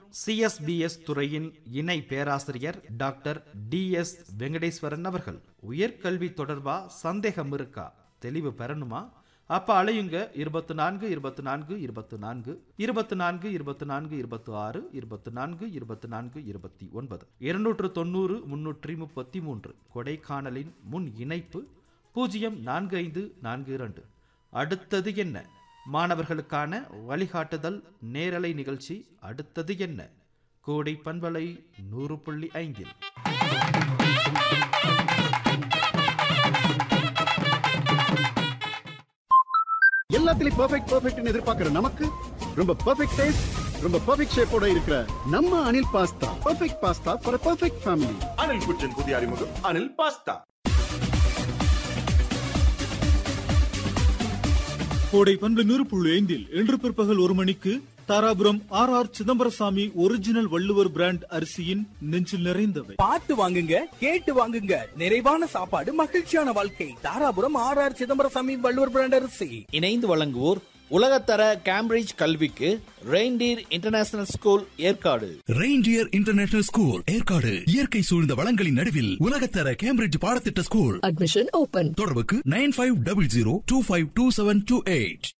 CSBS துறையின் இணை பேராசிரியர் டாக்டர் டி எஸ் வெங்கடேஸ்வரன் அவர்கள் உயர்கல்வி தொடர்பா சந்தேகம் இருக்கா தெளிவு பெறணுமா அப்ப அலையுங்க இருபத்தி நான்கு இருபத்தி நான்கு இருபத்தி நான்கு இருபத்தி நான்கு இருபத்தி நான்கு இருபத்தி ஆறு இருபத்தி நான்கு இருபத்தி நான்கு இருபத்தி ஒன்பது இருநூற்று தொண்ணூறு முன்னூற்றி முப்பத்தி மூன்று கொடைக்கானலின் முன் இணைப்பு பூஜ்ஜியம் நான்கு ஐந்து நான்கு இரண்டு அடுத்தது என்ன மாணவர்களுக்கான வழிகாட்டுதல் நேரலை நிகழ்ச்சி அடுத்தது என்ன கோடை பண்பலை நூறு புள்ளி ஐந்தில் எல்லாத்துலயும் பெர்ஃபெக்ட் பெர்ஃபெக்ட்னு எதிர்பார்க்கிற நமக்கு ரொம்ப பெர்ஃபெக்ட் டேஸ்ட் ரொம்ப பெர்ஃபெக்ட் ஷேப்போட இருக்கிற நம்ம Anil pasta perfect pasta for perfect family Anil kitchen புதிய அறிமுகம் அனில் பாஸ்தா கோடை பண்பு நூறு புள்ளி ஐந்தில் இன்று பிற்பகல் ஒரு மணிக்கு Dharapuram R R Chidambarasamy original Valluvar brand அரிசியின் நெஞ்சில் நிறைந்தவை பார்த்து வாங்குங்க கேட்டு வாங்குங்க நிறைவான சாப்பாடு மகிழ்ச்சியான வாழ்க்கை Dharapuram R R Chidambarasamy Valluvar brand அரிசி இணைந்து வழங்குவோர் உலகத்தர கேம்பிரிட்ஜ் கல்விக்கு reindeer international school Yercaud reindeer international school Yercaud இயற்கை சூழ்ந்த வளங்களின் நடுவில் உலகத்தர கேம்பிரிட்ஜ் பாடத்திட்ட ஸ்கூல் Admission open. தொடர்புக்கு nine five double zero two five two seven two eight